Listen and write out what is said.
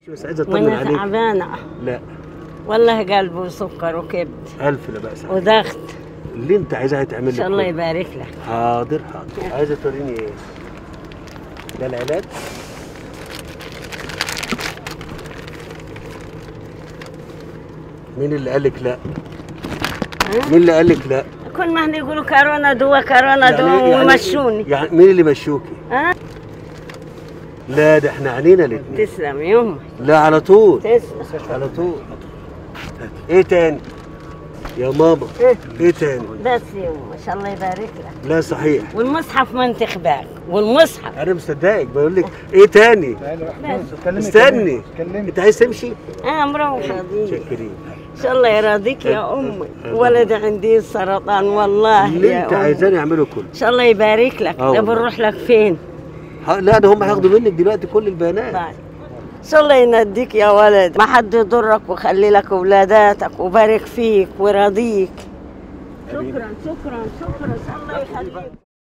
بس عايز اطمن وانا عليك تعبانه لا والله قلب وسكر وكبد الف لا باس عليك. وضغط اللي انت عايزاه هيتعمل ان لك شاء الله كله. يبارك لك حاضر حاضر عايزه توريني ايه ده العلاج مين اللي قال لك لا ها؟ مين اللي قال لك لا كل ما احنا يقولوا كورونا دوا كورونا دوا يعني- ويمشوني يعني مين اللي مشوكي ها لا ده احنا عنينا الاثنين تسلم يوم لا على طول تسلم على طول ايه تاني يا ماما إيه؟ ايه تاني بس يوم ان شاء الله يبارك لك لا صحيح والمصحف ما انتخباك والمصحف انا مصدقك بقول لك ايه تاني استني انت عايز تمشي اه مروحه دي شكرين ان شاء الله يراضيك يا امي ولد عندي سرطان والله اللي يا انت أمي. عايزاني اعمله كله ان شاء الله يبارك لك آه ده والله. بنروح لك فين ها- لا ده هم هياخدوا منك دلوقتي كل البيانات طيب ان شاء الله ينديك يا ولد ما حد يضرك ويخلي لك اولاداتك وبارك فيك ويرضيك شكرا شكرا شكرا الله يخليك